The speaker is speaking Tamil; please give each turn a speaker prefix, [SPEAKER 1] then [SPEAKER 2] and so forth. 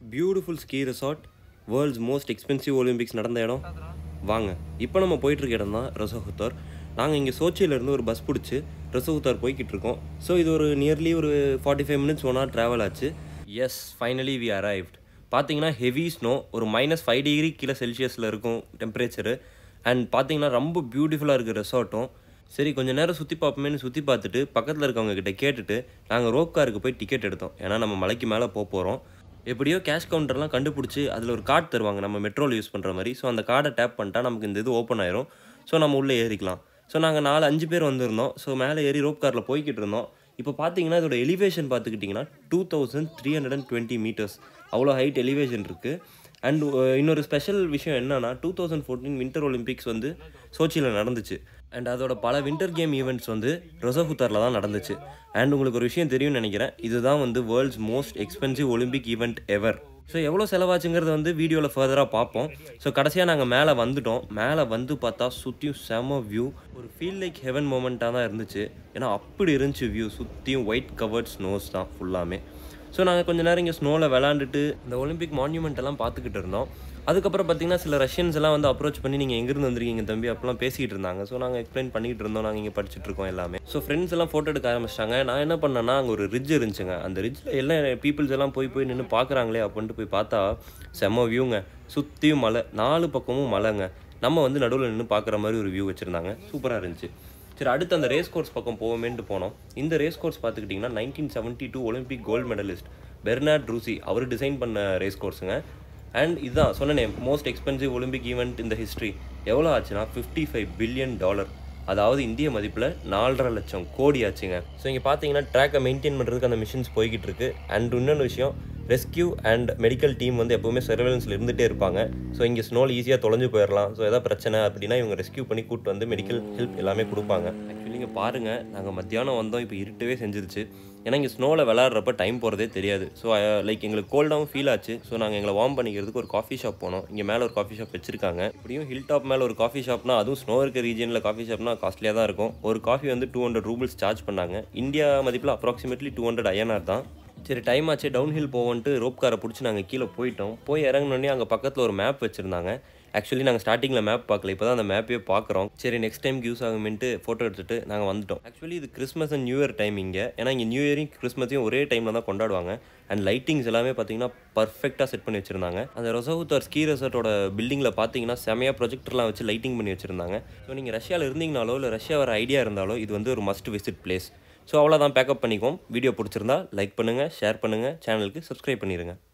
[SPEAKER 1] beautiful ski resort world's most expensive Olympics நடந்த இடம் வாங்க இப்போ நம்ம போயிட்டு இருக்க இடம் தான் ரசோஹுத்தார் நாங்கள் இங்கே சோச்சியிலேருந்து ஒரு பஸ் பிடிச்சி ரசோஹுத்தார் போய்கிட்டு இருக்கோம் ஸோ இது ஒரு நியர்லி ஒரு forty five minutes one hour travel ஆச்சு எஸ் ஃபைனலி வி அரைவ்ட் பார்த்தீங்கன்னா ஹெவி ஸ்னோ ஒரு மைனஸ் ஃபைவ் டிகிரி கீழே செல்சியஸில் இருக்கும் டெம்பரேச்சரு அண்ட் பார்த்தீங்கன்னா ரொம்ப பியூட்டிஃபுல்லாக இருக்குது ரெசார்ட்டும் சரி கொஞ்ச நேரம் சுற்றி பார்ப்போமேனு சுற்றி பார்த்துட்டு பக்கத்தில் இருக்கவங்க கிட்ட கேட்டுட்டு நாங்கள் ரோப் காருக்கு போய் டிக்கெட் எடுத்தோம் ஏன்னா நம்ம மலைக்கு மேலே போக போகிறோம் எப்படியோ கேஷ் கவுண்டர்லாம் கண்டுபிடிச்சி அதில் ஒரு கார்டு தருவாங்க நம்ம மெட்ரோவில் யூஸ் பண்ணுற மாதிரி ஸோ அந்த கார்டை டேப் பண்ணிட்டா நமக்கு இந்த இது ஓப்பன் ஆயிரும் ஸோ நம்ம உள்ளே ஏறிக்கலாம் ஸோ நாங்கள் நாலு அஞ்சு பேர் வந்திருந்தோம் ஸோ மேலே ஏறி ரோப் காரில் போய்கிட்டு இருந்தோம் இப்போ பார்த்தீங்கன்னா இதோட எலிவேஷன் பார்த்துக்கிட்டிங்கன்னா two thousand three hundred and twenty meters அவ்வளோ ஹைட் எலிவேஷன் இருக்குது அண்ட் இன்னொரு ஸ்பெஷல் விஷயம் என்னன்னா two thousand fourteen winter Olympics வந்து சோச்சியில் நடந்துச்சு அண்ட் அதோட பல வின்டர் கேம் ஈவெண்ட்ஸ் வந்து ரொசகுத்தாரில் தான் நடந்துச்சு அண்ட் உங்களுக்கு ஒரு விஷயம் தெரியும்னு நினைக்கிறேன் இதுதான் வந்து world's most expensive Olympic event ever so எவ்வளோ செலவாச்சுங்கிறத வந்து வீடியோவில் ஃபர்தராக பார்ப்போம் ஸோ கடைசியாக நாங்கள் மேலே வந்துட்டோம் மேலே வந்து பார்த்தா சுற்றியும் செம வியூ ஒரு ஃபீல் லைக் ஹெவன் மூமெண்ட்டாக தான் இருந்துச்சு ஏன்னா அப்படி இருந்துச்சு வியூ சுற்றியும் ஒயிட் கவர்ட் ஸ்னோஸ் தான் ஃபுல்லாமே ஸோ நாங்கள் கொஞ்ச நேரம் இங்கே ஸ்னோவில் விளாண்டுட்டு இந்த ஒலிம்பிக் மான்யூமெண்ட் எல்லாம் பார்த்துக்கிட்டு இருந்தோம் அதுக்கப்புறம் பார்த்தீங்கன்னா சில ரஷ்யன்ஸ் எல்லாம் வந்து அப்ரோச் பண்ணி நீங்கள் எங்கேருந்து வந்திருக்கீங்க தம்பி அப்பெல்லாம் பேசிகிட்டு இருந்தாங்க ஸோ நாங்கள் எக்ஸ்பிளைன் பண்ணிகிட்டு இருந்தோம் நாங்கள் இங்கே படிச்சுட்டு இருக்கோம் எல்லாமே ஸோ ஃப்ரெண்ட்ஸ் எல்லாம் ஃபோட்டோ எடுக்க ஆரம்பிச்சிட்டாங்க நான் என்ன பண்ணேன்னா அங்கே ஒரு ரிட்ஜ் இருந்துச்சுங்க அந்த ரிட்ஜில் எல்லாம் பீப்புள்ஸ் எல்லாம் போய் போய் நின்று பார்க்குறாங்களே அப்படின்ட்டு போய் பார்த்தா செம்ம வியூங்க சுற்றியும் மலை நாலு பக்கமும் மலைங்க நம்ம வந்து நடுவில் நின்று பார்க்குற மாதிரி ஒரு வியூ வச்சுருந்தாங்க சூப்பராக இருந்துச்சு சரி அடுத்து அந்த ரேஸ் கோர்ஸ் பக்கம் போவோமேன்ட்டு போனோம் இந்த ரேஸ் கோர்ஸ் பார்த்துக்கிட்டிங்கன்னா nineteen seventy two Olympic gold medalist Bernard Russi அவர் டிசைன் பண்ண ரேஸ் கோர்ஸுங்க அண்ட் இதுதான் சொன்னனே மோஸ்ட் எக்ஸ்பென்சிவ் ஒலிம்பிக் ஈவெண்ட் இந்த ஹிஸ்ட்ரி எவ்வளோ ஆச்சுன்னா ஃபிஃப்டி ஃபைவ் பில்லியன் டாலர் அதாவது இந்திய மதிப்பில் நாலரை லட்சம் கோடி ஆச்சுங்க ஸோ இங்கே பார்த்தீங்கன்னா ட்ராக்கை மெயின்டைன் பண்ணுறதுக்கு அந்த மிஷின்ஸ் போய்கிட்டு இருக்கு அண்ட் இன்னொன்று விஷயம் ரெஸ்கியூ அண்ட் மெடிக்கல் டீம் வந்து எப்போவுமே சர்வேலன்ஸில் இருந்துகிட்டே இருப்பாங்க ஸோ இங்கே ஸ்னோல் ஈஸியாக தொலைஞ்சு போயிடலாம் ஸோ எதாவது பிரச்சனை அப்படின்னா இவங்க ரெஸ்கியூ பண்ணி கூப்பிட்டு வந்து மெடிக்கல் ஹெல்ப் எல்லாமே கொடுப்பாங்க ஆக்சுவலி இங்கே பாருங்கள் நாங்கள் மத்தியானம் வந்தோம் இப்போ இருட்டவே செஞ்சிருச்சு ஏன்னா இங்கே ஸ்னோவில் விளாட்றப்ப டைம் போகிறதே தெரியாது ஸோ லைக் எங்களுக்கு கோல்டாகவும் ஃபீல் ஆச்சு ஸோ நாங்கள் எங்களை வார்ம் பண்ணிக்கிறதுக்கு ஒரு காஃபி ஷாப் போனோம் இங்கே மேலே ஒரு காஃபி ஷாப் வச்சிருக்காங்க இப்படியும் ஹில் டாப் மேலே ஒரு காஃபி ஷாப்னா அதுவும் ஸ்னோ இருக்க ரீஜனில் காஃபி ஷாப்னா காஸ்ட்லியாக தான் இருக்கும் ஒரு காஃபி வந்து டூ ஹண்ட்ரட் ரூபிள்ஸ் சார்ஜ் பண்ணாங்க இந்தியா மதிப்பில் அப்ராக்சிமேட்லி டூ ஹண்ட்ரட் ஐஎன்ஆர் தான் சரி டைம் ஆச்சு டவுன் ஹில் போவோன்ட்டு ரோப் காரை பிடிச்சி நாங்கள் கீழே போயிட்டோம் போய் இறங்கினோடனே அங்கே பக்கத்தில் ஒரு மேப் வச்சுருந்தாங்க ஆக்சுவலி நாங்கள் ஸ்டார்டிங்கில் மேப் பார்க்கல இப்போ தான் அந்த மேப்பே பார்க்குறோம் சரி நெக்ஸ்ட் டைம் யூஸ் ஆகுமென்ட்டு ஃபோட்டோ எடுத்துகிட்டு நாங்கள் வந்துட்டோம் ஆக்சுவலி இது Christmas and New Year time இங்கே ஏன்னா இங்கே நியூ இயரையும் கிறிஸ்மஸையும் ஒரே டைமில் தான் கொண்டாடுவாங்க அண்ட் லைட்டிங்ஸ் எல்லாமே பார்த்தீங்கன்னா பர்ஃபெக்டாக செட் பண்ணி வச்சுருந்தாங்க அந்த ரொசகுத்தார் ஸ்கீ ரெசார்ட்டோட பில்டிங்கில் பார்த்தீங்கன்னா செமையாக ப்ரொஜெக்டர்லாம் வச்சு லைட்டிங் பண்ணி வச்சுருந்தாங்க ஸோ நீங்கள் ரஷ்யாவில் இருந்தீங்கனாலோ இல்லை ரஷ்யா வர ஐடியா இருந்தாலோ இது வந்து ஒரு மஸ்ட் விசிட் பிளேஸ் ஸோ அவ்வளோதான் பேக்கப் பண்ணிக்குவோம் வீடியோ பிடிச்சிருந்தா லைக் பண்ணுங்கள் ஷேர் பண்ணுங்கள் சேனலுக்கு சப்ஸ்கிரைப் பண்ணிடுங்க